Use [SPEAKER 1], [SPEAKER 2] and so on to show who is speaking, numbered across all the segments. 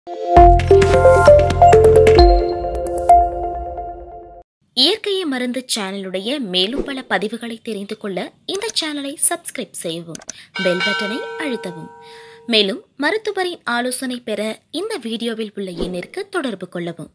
[SPEAKER 1] இயற்கையை மருந்து சேனலுடைய மேலும் பல பதிவுகளை தெரிந்து கொள்ள இந்த சேனலை சப்ஸ்கிரைப் செய்யவும் பெல் பட்டனை அழுத்தவும் மேலும் மருத்துவரின் ஆலோசனை பெற இந்த வீடியோவில் உள்ள எண்ணிற்கு தொடர்பு கொள்ளவும்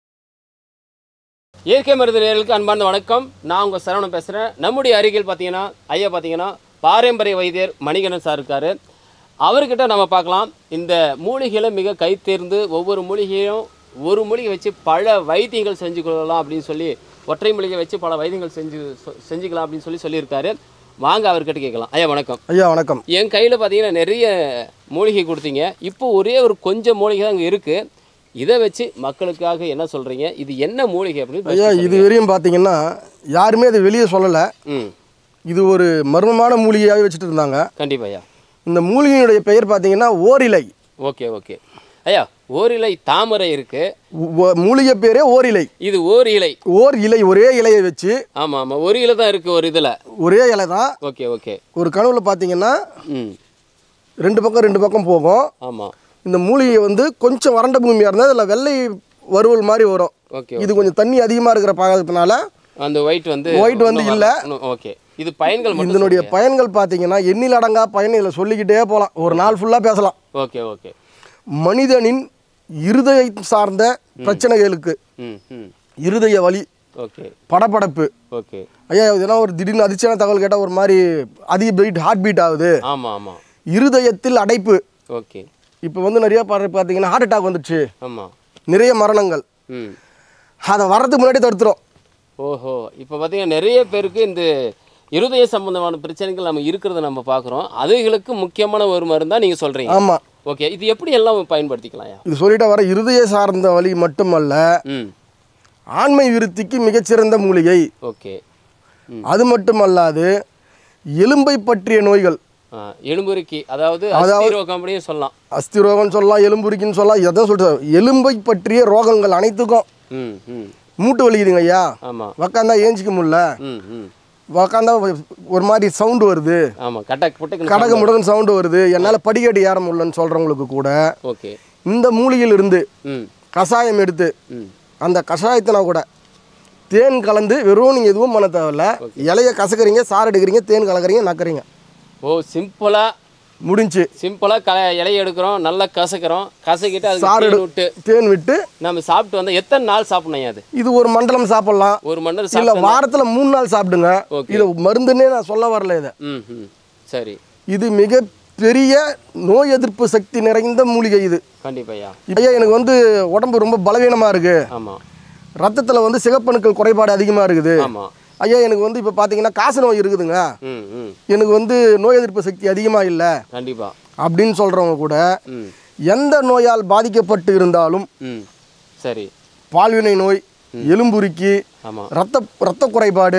[SPEAKER 2] இயற்கை மருந்து நேயர்களுக்கு அன்பார்ந்த வணக்கம் நான் உங்கள் சரவணன் பேசுகிறேன் நம்முடைய அருகில் பார்த்தீங்கன்னா ஐயா பார்த்தீங்கன்னா பாரம்பரிய வைத்தியர் மணிகண்டன் சார் இருக்கார் அவர்கிட்ட நம்ம பார்க்கலாம் இந்த மூலிகைகளை மிக கை தேர்ந்து ஒவ்வொரு மூலிகையும் ஒரு மூலிகை வச்சு பல வைத்தியங்கள் செஞ்சு கொள்ளலாம் அப்படின்னு சொல்லி ஒற்றை மூலிகை வச்சு பல வைத்தியங்கள் செஞ்சு சொ- செஞ்சுக்கலாம் அப்படின்னு சொல்லி சொல்லியிருக்காரு வாங்க அவர்கிட்ட கேட்கலாம் ஐயா வணக்கம்
[SPEAKER 3] ஐயா வணக்கம்
[SPEAKER 2] என் கையில் பார்த்தீங்கன்னா நிறைய மூலிகை கொடுத்தீங்க இப்போ ஒரே ஒரு கொஞ்சம் மூலிகை தான் அங்கே இருக்குது இதை வச்சு மக்களுக்காக என்ன சொல்கிறீங்க இது என்ன மூலிகை அப்படின்னு
[SPEAKER 3] ஐயா
[SPEAKER 2] first
[SPEAKER 3] இது
[SPEAKER 2] சொல்லுங்க.
[SPEAKER 3] வரையும் பார்த்தீங்கன்னா யாருமே அதை வெளியே சொல்லலை
[SPEAKER 2] ம்
[SPEAKER 3] இது ஒரு மர்மமான மூலிகையாகவே வச்சுட்டு இருந்தாங்க
[SPEAKER 2] கண்டிப்பா ஐயா
[SPEAKER 3] இந்த மூலிகையினுடைய பெயர் பார்த்தீங்கன்னா ஓரிலை
[SPEAKER 2] ஓகே ஓகே ஐயா ஓரிலை தாமரை இருக்கு
[SPEAKER 3] உ- ஒ- மூலிகை பேரே ஓரிலை
[SPEAKER 2] இது ஓர் இலை
[SPEAKER 3] ஓர் இலை ஒரே இலையை வச்சு
[SPEAKER 2] ஆமாம் ஆமாம் ஒரு இலை தான் இருக்குது ஒரு இதில்
[SPEAKER 3] ஒரே இலை தான்
[SPEAKER 2] ஓகே ஓகே
[SPEAKER 3] ஒரு கனவுல பார்த்தீங்கன்னா
[SPEAKER 2] ம்
[SPEAKER 3] ரெண்டு பக்கம் ரெண்டு பக்கம் போகும்
[SPEAKER 2] ஆமாம்
[SPEAKER 3] இந்த மூலிகை வந்து கொஞ்சம் வறண்ட பூமியாக இருந்தால் அதில் வெள்ளை வறுவல் மாதிரி வரும்
[SPEAKER 2] ஓகே
[SPEAKER 3] இது கொஞ்சம் தண்ணி அதிகமாக இருக்கிற பாகத்தினால
[SPEAKER 2] அந்த ஒயிட் வந்து
[SPEAKER 3] White வந்து
[SPEAKER 2] இன்னும்
[SPEAKER 3] இல்ல.
[SPEAKER 2] வரல. இன்னும் ஓகே இது பயன்கள் மட்டும்
[SPEAKER 3] இதனுடைய
[SPEAKER 2] சொல்லுங்க.
[SPEAKER 3] பயன்கள் பார்த்தீங்கன்னா எண்ணில் அடங்கா பயன் இதில் சொல்லிக்கிட்டே போகலாம் ஒரு நாள் ஃபுல்லாக பேசலாம்
[SPEAKER 2] ஓகே ஓகே
[SPEAKER 3] மனிதனின் இருதயம் சார்ந்த பிரச்சனைகளுக்கு
[SPEAKER 2] ம் ம்
[SPEAKER 3] இருதய வலி
[SPEAKER 2] ஓகே
[SPEAKER 3] படபடப்பு
[SPEAKER 2] ஓகே
[SPEAKER 3] ஐயா இதெல்லாம் ஒரு திடீர்னு அதிர்ச்சியான தகவல் கேட்டால் ஒரு மாதிரி அதிக பீட் ஹார்ட் பீட் ஆகுது
[SPEAKER 2] ஆமாம் ஆமாம்
[SPEAKER 3] இருதயத்தில் அடைப்பு
[SPEAKER 2] ஓகே
[SPEAKER 3] இப்போ வந்து நிறைய பாரு பார்த்தீங்கன்னா ஹார்ட் அட்டாக் வந்துடுச்சு
[SPEAKER 2] ஆமாம்
[SPEAKER 3] நிறைய மரணங்கள்
[SPEAKER 2] ம்
[SPEAKER 3] அதை வர்றதுக்கு முன்னாடி தடுத்துரும்
[SPEAKER 2] ஓஹோ இப்போ பார்த்தீங்கன்னா நிறைய பேருக்கு இந்த இருதய சம்பந்தமான பிரச்சனைகள் நம்ம இருக்கிறத நம்ம பார்க்குறோம் அதுகளுக்கு முக்கியமான ஒரு மருந்தா நீங்கள் சொல்கிறீங்க
[SPEAKER 3] ஆமாம்
[SPEAKER 2] ஓகே இது எப்படி எல்லாம் பயன்படுத்திக்கலாம்யா
[SPEAKER 3] இது சொல்லிட்டு வர இருதய சார்ந்த வலி மட்டுமல்ல
[SPEAKER 2] ம்
[SPEAKER 3] ஆண்மை விருத்திக்கு மிகச்சிறந்த மூலிகை
[SPEAKER 2] ஓகே
[SPEAKER 3] அது மட்டுமல்லாது எலும்பை பற்றிய நோய்கள்
[SPEAKER 2] ஆ, எலும்புருக்கி அதாவது அஸ்திரோகம் அப்படின்னு சொல்லலாம்
[SPEAKER 3] அஸ்தி ரோகம்னு சொல்லலாம் எலும்புரிக்குன்னு சொல்லலாம் எதை சொல்லிட்டு எலும்பை பற்றிய ரோகங்கள் அனைத்துக்கும்
[SPEAKER 2] ம் ம்
[SPEAKER 3] மூட்டு வலிக்குதுங்க ஐயா
[SPEAKER 2] ஆமாம்
[SPEAKER 3] உக்காந்தா ஏஞ்சிக்க முடியல
[SPEAKER 2] ம் ம்
[SPEAKER 3] உக்காந்தா ஒரு மாதிரி சவுண்டு வருது
[SPEAKER 2] ஆமாம் கட்டக் புட்டுக்கு
[SPEAKER 3] கடக முடகன் சவுண்டு வருது என்னால் படிக்கட்டு ஏற முடியலன்னு சொல்கிறவங்களுக்கு கூட
[SPEAKER 2] ஓகே
[SPEAKER 3] இந்த மூலிகையிலிருந்து
[SPEAKER 2] ம்
[SPEAKER 3] கஷாயம் எடுத்து
[SPEAKER 2] ம்
[SPEAKER 3] அந்த கஷாயத்தினா கூட தேன் கலந்து வெறும் நீங்கள் எதுவும் பண்ண தேவையில்ல இலைய கசக்குறீங்க சாறு எடுக்கிறீங்க தேன் கலக்குறீங்க நக்குறீங்க
[SPEAKER 2] ஓ சிம்பிளாக
[SPEAKER 3] முடிஞ்சு
[SPEAKER 2] சிம்பிளாக க இலையை எடுக்கிறோம் நல்லா கசக்கிறோம் கசக்கிட்டு அதுக்கு
[SPEAKER 3] சாறு
[SPEAKER 2] தேன்
[SPEAKER 3] எடு
[SPEAKER 2] விட்டு
[SPEAKER 3] தேன் விட்டு
[SPEAKER 2] நம்ம சாப்பிட்டு வந்தால் எத்தனை நாள் சாப்பிடணும் அது
[SPEAKER 3] இது ஒரு மண்டலம் சாப்பிடலாம்
[SPEAKER 2] ஒரு மணி நேரம்
[SPEAKER 3] இல்லை
[SPEAKER 2] சாப்பிட்டு
[SPEAKER 3] வாரத்தில் மூணு நாள் சாப்பிடுங்க
[SPEAKER 2] Okay.
[SPEAKER 3] இது மருந்துன்னே நான் சொல்ல வரல இதை
[SPEAKER 2] ம் ம் சரி
[SPEAKER 3] இது மிக பெரிய நோய் எதிர்ப்பு சக்தி நிறைந்த மூலிகை இது
[SPEAKER 2] கண்டிப்பாய்யா
[SPEAKER 3] ஐயா எனக்கு வந்து உடம்பு ரொம்ப பலவீனமாக இருக்குது
[SPEAKER 2] ஆமாம்
[SPEAKER 3] ரத்தத்தில் வந்து சிகப்பணுக்கள் குறைபாடு அதிகமாக இருக்குது
[SPEAKER 2] ஆமாம்
[SPEAKER 3] ஐயா எனக்கு வந்து இப்போ பார்த்தீங்கன்னா காசு நோய் இருக்குதுங்க
[SPEAKER 2] ம் ம்
[SPEAKER 3] எனக்கு வந்து நோய் எதிர்ப்பு சக்தி அதிகமாக இல்லை
[SPEAKER 2] கண்டிப்பாக
[SPEAKER 3] அப்படின்னு சொல்கிறவங்க கூட
[SPEAKER 2] ம்
[SPEAKER 3] எந்த நோயால் பாதிக்கப்பட்டு இருந்தாலும்
[SPEAKER 2] ம் சரி
[SPEAKER 3] பால்வினை நோய் எலும்புருக்கி
[SPEAKER 2] ஆமாம்
[SPEAKER 3] ரத்த ரத்த குறைபாடு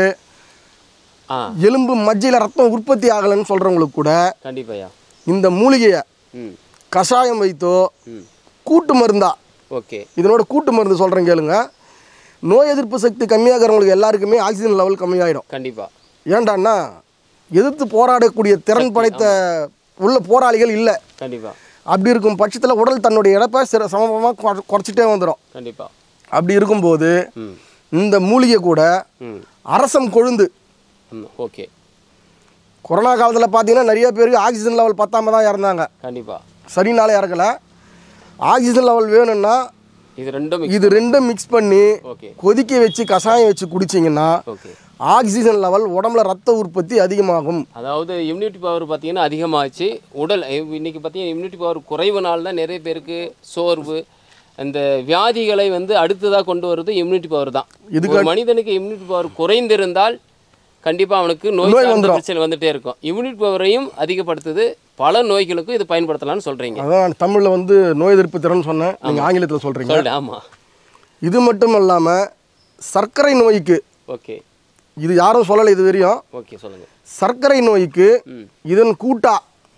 [SPEAKER 2] ஆ
[SPEAKER 3] எலும்பு மஜ்ஜையில் ரத்தம் உற்பத்தி ஆகலைன்னு சொல்கிறவங்களுக்கு கூட
[SPEAKER 2] கண்டிப்பாய்யா
[SPEAKER 3] இந்த மூலிகையை
[SPEAKER 2] ம்
[SPEAKER 3] கஷாயம் வைத்தோ
[SPEAKER 2] ம்
[SPEAKER 3] கூட்டு மருந்தா
[SPEAKER 2] ஓகே
[SPEAKER 3] இதனோட கூட்டு மருந்து சொல்கிறேன் கேளுங்க நோய் எதிர்ப்பு சக்தி கம்மியாகிறவங்களுக்கு எல்லாருக்குமே ஆக்சிஜன் லெவல் கம்மியாயிடும்
[SPEAKER 2] கண்டிப்பாக
[SPEAKER 3] ஏன்டான்னா எதிர்த்து போராடக்கூடிய திறன் படைத்த உள்ள போராளிகள் இல்லை
[SPEAKER 2] கண்டிப்பாக
[SPEAKER 3] அப்படி இருக்கும் பட்சத்தில் உடல் தன்னுடைய இழப்பை சிற சமமாக குறைச்சிட்டே வந்துடும்
[SPEAKER 2] கண்டிப்பாக
[SPEAKER 3] அப்படி இருக்கும்போது
[SPEAKER 2] ம்
[SPEAKER 3] இந்த மூலிகை கூட
[SPEAKER 2] ம்
[SPEAKER 3] அரசம் கொழுந்து
[SPEAKER 2] ம் ஓகே
[SPEAKER 3] கொரோனா காலத்தில் பார்த்தீங்கன்னா நிறைய பேருக்கு ஆக்சிஜன் லெவல் பத்தாம தான் இறந்தாங்க
[SPEAKER 2] கண்டிப்பாக
[SPEAKER 3] சரினால இறக்கல ஆக்சிஜன் லெவல் வேணும்னா
[SPEAKER 2] இது ரெண்டும்
[SPEAKER 3] இது ரெண்டும் மிக்ஸ் பண்ணி
[SPEAKER 2] ஓகே
[SPEAKER 3] கொதிக்க வச்சு கஷாயம் வச்சு குடிச்சிங்கன்னா
[SPEAKER 2] ஓகே
[SPEAKER 3] ஆக்சிஜன் லெவல் உடம்புல ரத்த உற்பத்தி அதிகமாகும்
[SPEAKER 2] அதாவது இம்யூனிட்டி பவர் பார்த்தீங்கன்னா அதிகமாச்சு உடல் இ- இன்னைக்கு பார்த்தீங்கன்னா இம்யூனிட்டி பவர் குறைவுனால தான் நிறைய பேருக்கு சோர்வு அந்த வியாதிகளை வந்து அடுத்ததாக கொண்டு வருது இம்யூனிட்டி பவர் தான்
[SPEAKER 3] இதுக்கு
[SPEAKER 2] ஒரு மனிதனுக்கு இம்யூனிட்டி பவர் குறைந்திருந்தால் கண்டிப்பாக அவனுக்கு நோய்
[SPEAKER 3] நோய்
[SPEAKER 2] சார்ந்த
[SPEAKER 3] வந்துரும்.
[SPEAKER 2] பிரச்சனை வந்துட்டே இருக்கும் இம்யூனிட்டி பவரையும் அதிகப்படுத்துது பல நோய்களுக்கும் இது பயன்படுத்தலாம்னு சொல்கிறீங்க
[SPEAKER 3] அதான் நான் தமிழில் வந்து நோய் எதிர்ப்பு திறன் சொன்னேன் நீங்கள் ஆங்கிலத்தில் சொல்கிறீங்க
[SPEAKER 2] சொல்ல ஆமாம்
[SPEAKER 3] இது மட்டும் இல்லாமல் சர்க்கரை நோய்க்கு
[SPEAKER 2] ஓகே
[SPEAKER 3] இது யாரும் சொல்லலை இது வரையும்
[SPEAKER 2] ஓகே சொல்லுங்கள்
[SPEAKER 3] சர்க்கரை நோய்க்கு
[SPEAKER 2] ம்
[SPEAKER 3] இதன் கூட்டா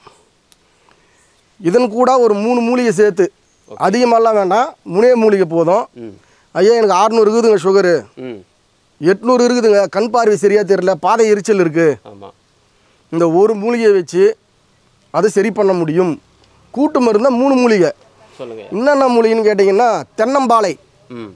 [SPEAKER 3] இதன் கூட ஒரு மூணு மூலிகை சேர்த்து அதிகமாகலாம் வேண்டாம் முனைய மூலிகை போதும்
[SPEAKER 2] ம்
[SPEAKER 3] ஐயா எனக்கு ஆறுநூறு இருக்குதுங்க சுகரு
[SPEAKER 2] ம்
[SPEAKER 3] எட்நூறு இருக்குதுங்க கண் பார்வை சரியாக தெரியல பாதை எரிச்சல் இருக்குது
[SPEAKER 2] ஆமாம்
[SPEAKER 3] இந்த ஒரு மூலிகையை வச்சு அதை சரி பண்ண முடியும் கூட்டு மருந்தா மூணு மூலிகை
[SPEAKER 2] சொல்லுங்க
[SPEAKER 3] என்னென்ன மூலிகைன்னு கேட்டிங்கன்னா தென்னம்பாலை
[SPEAKER 2] ம்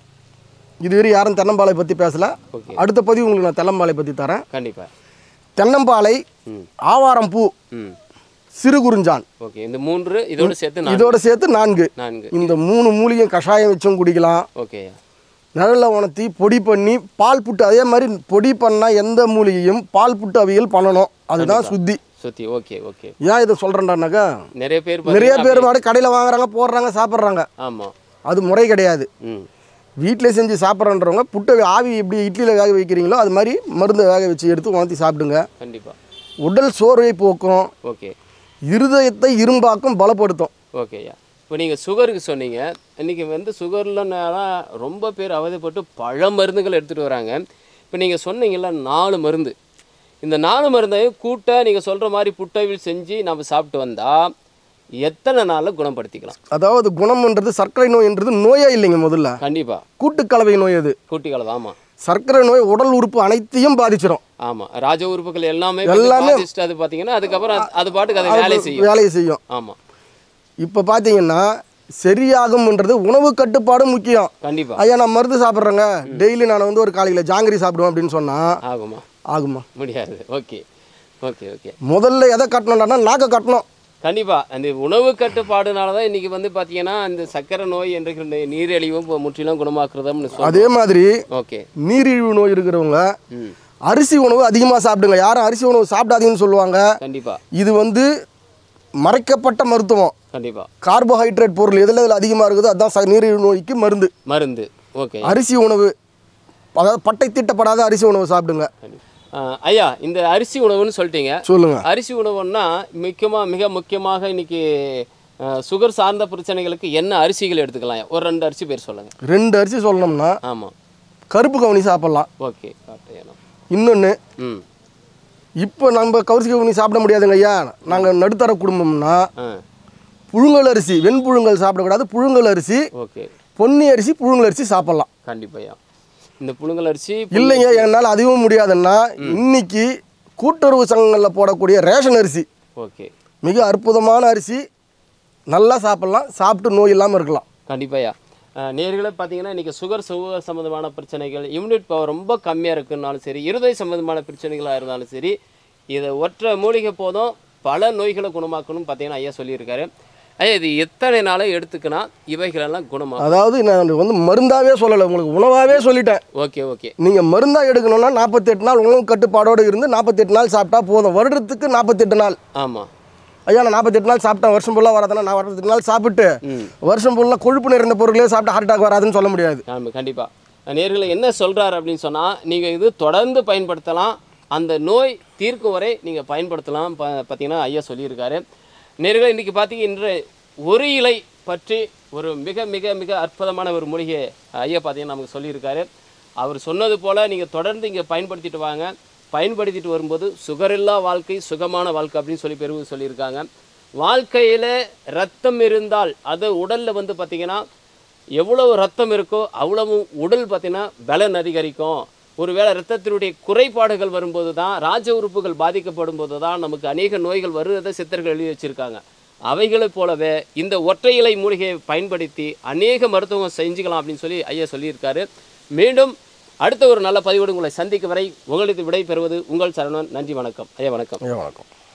[SPEAKER 3] இதுவரை யாரும் தென்னம்பாலை பற்றி பேசல
[SPEAKER 2] ஓகே
[SPEAKER 3] அடுத்த பதிவு உங்களுக்கு நான் தென்னம்பாலை பற்றி தரேன்
[SPEAKER 2] கண்டிப்பா
[SPEAKER 3] தென்னம்பாலை
[SPEAKER 2] ம்
[SPEAKER 3] ஆவாரம் பூ
[SPEAKER 2] ம்
[SPEAKER 3] சிறு குறிஞ்சான்
[SPEAKER 2] ஓகே இந்த மூன்று இதோட சேர்த்து நான்
[SPEAKER 3] இதோட சேர்த்து நான்கு
[SPEAKER 2] நான்கு
[SPEAKER 3] இந்த மூணு மூலிகை கஷாயம் வச்சும் குடிக்கலாம்
[SPEAKER 2] ஓகே
[SPEAKER 3] நிழலில் உணர்த்தி பொடி பண்ணி பால் புட்டு அதே மாதிரி பொடி பண்ணால் எந்த மூலிகையும் பால் புட்டு அவியல் பண்ணணும் அதுதான் சுத்தி
[SPEAKER 2] சுத்தி ஓகே ஓகே
[SPEAKER 3] ஏன் இதை சொல்கிறேன்டானாக்கா
[SPEAKER 2] நிறைய பேர்
[SPEAKER 3] நிறைய
[SPEAKER 2] பார்த்தீங்கன்னா
[SPEAKER 3] பேர் மாடு கடையில் வாங்குறாங்க போடுறாங்க சாப்பிட்றாங்க
[SPEAKER 2] ஆமா
[SPEAKER 3] அது முறை கிடையாது
[SPEAKER 2] ம்
[SPEAKER 3] வீட்டில் செஞ்சு சாப்பிட்றன்றவங்க புட்டை ஆவி எப்படி இட்லியில் வேக வைக்கிறீங்களோ அது மாதிரி மருந்தை வேக வச்சு எடுத்து உணர்த்தி சாப்பிடுங்க
[SPEAKER 2] கண்டிப்பா
[SPEAKER 3] உடல் சோர்வை போக்கும்
[SPEAKER 2] ஓகே
[SPEAKER 3] இருதயத்தை இரும்பாக்கும் பலப்படுத்தும்
[SPEAKER 2] ஓகேயா இப்போ நீங்கள் சுகருக்கு சொன்னீங்க இன்றைக்கி வந்து சுகர்லனால ரொம்ப பேர் அவதிப்பட்டு பல மருந்துகள் எடுத்துகிட்டு வராங்க இப்போ நீங்கள் சொன்னீங்கல்ல நாலு மருந்து இந்த நாலு மருந்தையும் கூட்ட நீங்கள் சொல்கிற மாதிரி புட்டவில் செஞ்சு நம்ம சாப்பிட்டு வந்தால் எத்தனை நாளில் குணப்படுத்திக்கலாம்
[SPEAKER 3] அதாவது குணம்ன்றது சர்க்கரை நோய்ன்றது நோயே இல்லைங்க முதல்ல
[SPEAKER 2] கண்டிப்பாக
[SPEAKER 3] கூட்டுக்கலவை நோய் அது
[SPEAKER 2] கூட்டிக்கலாம் ஆமாம்
[SPEAKER 3] சர்க்கரை நோய் உடல் உறுப்பு அனைத்தையும் பாதிச்சிடும்
[SPEAKER 2] ஆமாம் ராஜ உறுப்புகள் எல்லாமே
[SPEAKER 3] எல்லாமே-
[SPEAKER 2] பாதிச்சுட்டு அது பார்த்தீங்கன்னா அதுக்கப்புறம் அது- அது பாட்டுக்கு அது வேலையை செய்யும்
[SPEAKER 3] வேலையை செய்யும்
[SPEAKER 2] ஆமாம்
[SPEAKER 3] இப்போ பார்த்தீங்கன்னா சரியாகும்ன்றது உணவு கட்டுப்பாடு முக்கியம்
[SPEAKER 2] கண்டிப்பாக
[SPEAKER 3] ஐயா நான் மருந்து சாப்பிட்றேங்க டெய்லி நான் வந்து ஒரு காலையில் ஜாங்கிரி சாப்பிடுவேன் அப்படின்னு சொன்னால்
[SPEAKER 2] ஆகுமா
[SPEAKER 3] ஆகுமா
[SPEAKER 2] முடியாது ஓகே ஓகே ஓகே
[SPEAKER 3] முதல்ல எதை கட்டணும்னா நாக்கை கட்டணும்
[SPEAKER 2] கண்டிப்பா அந்த உணவு கட்டுப்பாடுனால தான் இன்னைக்கு வந்து பாத்தீங்கன்னா இந்த சக்கரை நோய் என்ற நீரிழிவும் இப்போ முற்றிலும் குணமாக்குறதும்னு சொல்றோம்
[SPEAKER 3] அதே மாதிரி
[SPEAKER 2] ஓகே
[SPEAKER 3] நீரிழிவு நோய் இருக்கிறவங்க
[SPEAKER 2] ம்
[SPEAKER 3] அரிசி உணவு அதிகமாக சாப்பிடுங்க யாரும் அரிசி உணவு சாப்பிடாதீங்கன்னு சொல்லுவாங்க
[SPEAKER 2] கண்டிப்பா
[SPEAKER 3] இது வந்து மறைக்கப்பட்ட மருத்துவம்
[SPEAKER 2] கண்டிப்பா
[SPEAKER 3] கார்போஹைட்ரேட் பொருள் எதில் எதில் அதிகமாக இருக்குதோ அதுதான் ச- நீரிழிவு நோய்க்கு மருந்து
[SPEAKER 2] மருந்து ஓகே
[SPEAKER 3] அரிசி உணவு அதாவது பட்டை தீட்டப்படாத அரிசி உணவு சாப்பிடுங்க
[SPEAKER 2] கண்டிப்பா. ஆ, ஐயா இந்த அரிசி உணவுன்னு சொல்லிட்டீங்க
[SPEAKER 3] சொல்லுங்க
[SPEAKER 2] அரிசி உணவுன்னா முக்கியமா மிக முக்கியமாக இன்னைக்கு ஆ, சுகர் சார்ந்த பிரச்சனைகளுக்கு என்ன அரிசிகள் எடுத்துக்கலாம் ஒரு ரெண்டு அரிசி பேர் சொல்லுங்க
[SPEAKER 3] ரெண்டு அரிசி சொல்லணும்னா
[SPEAKER 2] ஆமா
[SPEAKER 3] கருப்பு கவுனி சாப்பிட்லாம்
[SPEAKER 2] ஓகே காட்டையணும்
[SPEAKER 3] இன்னொன்று
[SPEAKER 2] ம்
[SPEAKER 3] இப்போ நம்ம கவுசி கவுனி சாப்பிட முடியாதுங்க ஐயா நாங்கள் நடுத்தர குடும்பம்னா
[SPEAKER 2] ஆ
[SPEAKER 3] புழுங்கல் அரிசி வெண்புழுங்கல் சாப்பிடக்கூடாது புழுங்கல் அரிசி
[SPEAKER 2] ஓகே
[SPEAKER 3] பொன்னி அரிசி புழுங்கல் அரிசி சாப்பிட்லாம்
[SPEAKER 2] கண்டிப்பாயா இந்த புழுங்கல் அரிசி
[SPEAKER 3] இல்லைங்க என்னால் அதுவும் முடியாதுன்னா இன்னைக்கு கூட்டுறவு சங்கங்களில் போடக்கூடிய ரேஷன் அரிசி
[SPEAKER 2] ஓகே
[SPEAKER 3] மிக அற்புதமான அரிசி நல்லா சாப்பிட்லாம் சாப்பிட்டு நோய் இல்லாமல் இருக்கலாம்
[SPEAKER 2] கண்டிப்பாயா நேர்களை பார்த்தீங்கன்னா இன்றைக்கி சுகர் சுகர் சம்மந்தமான பிரச்சனைகள் இம்யூனிட் பவர் ரொம்ப கம்மியாக இருக்குன்னாலும் சரி இருதய சம்மந்தமான பிரச்சனைகளாக இருந்தாலும் சரி இதை ஒற்றை மூலிகை போதும் பல நோய்களை குணமாக்கணும்னு பார்த்தீங்கன்னா ஐயா சொல்லியிருக்காரு ஐயா இது எத்தனை நாளை எடுத்துக்கினா இவைகளெல்லாம் குணமாகும்
[SPEAKER 3] அதாவது நான் வந்து மருந்தாவே சொல்லலை உங்களுக்கு உணவாகவே சொல்லிட்டேன்
[SPEAKER 2] ஓகே ஓகே
[SPEAKER 3] நீங்கள் மருந்தாக எடுக்கணும்னா நாற்பத்தெட்டு நாள் உணவு கட்டுப்பாடோடு இருந்து நாற்பத்தெட்டு நாள் சாப்பிட்டா போதும் வருடத்துக்கு நாற்பத்தெட்டு நாள்
[SPEAKER 2] ஆமாம்
[SPEAKER 3] ஐயா நான் நாற்பத்தெட்டு நாள் சாப்பிட்டேன் வருஷம் ஃபுல்லாக வராதுன்னா நான் நாற்பத்தெட்டு நாள் சாப்பிட்டு
[SPEAKER 2] ம்
[SPEAKER 3] வருஷம் ஃபுல்லாக கொழுப்பு நிறைந்த பொருளே சாப்பிட்டு ஹார்ட் அட்டாக் வராதுன்னு சொல்ல முடியாது
[SPEAKER 2] ஆமாம் கண்டிப்பாக நேர்களை என்ன சொல்கிறாரு அப்படின்னு சொன்னால் நீங்கள் இது தொடர்ந்து பயன்படுத்தலாம் அந்த நோய் தீர்க்கும் வரை நீங்கள் பயன்படுத்தலாம் ப பார்த்தீங்கன்னா ஐயா சொல்லியிருக்காரு நேர்களை இன்றைக்கி பார்த்தீங்க இன்று ஒரு இலை பற்றி ஒரு மிக மிக மிக அற்புதமான ஒரு மூலிகை ஐயா பார்த்தீங்கன்னா நமக்கு சொல்லியிருக்காரு அவர் சொன்னது போல் நீங்கள் தொடர்ந்து இங்கே பயன்படுத்திட்டு வாங்க பயன்படுத்திட்டு வரும்போது சுகரில்லா வாழ்க்கை சுகமான வாழ்க்கை அப்படின்னு சொல்லி பெருமை சொல்லியிருக்காங்க வாழ்க்கையில் ரத்தம் இருந்தால் அது உடலில் வந்து பார்த்திங்கன்னா எவ்வளவு ரத்தம் இருக்கோ அவ்வளவு உடல் பார்த்தீங்கன்னா பலன் அதிகரிக்கும் ஒருவேளை ரத்தத்தினுடைய குறைபாடுகள் வரும்போது தான் ராஜ உறுப்புகள் பாதிக்கப்படும் போது தான் நமக்கு அநேக நோய்கள் வருவதை சித்தர்கள் எழுதி வச்சிருக்காங்க அவைகளைப் போலவே இந்த ஒற்றை இலை மூலிகையை பயன்படுத்தி அநேக மருத்துவம் செஞ்சுக்கலாம் அப்படின்னு சொல்லி ஐயா சொல்லியிருக்காரு மீண்டும் அடுத்த ஒரு நல்ல பதிவோடு உங்களை சந்திக்கும் வரை உங்களுக்கு விடை பெறுவது உங்கள் சரணன் நன்றி வணக்கம் ஐயா வணக்கம்
[SPEAKER 3] ஐயா வணக்கம்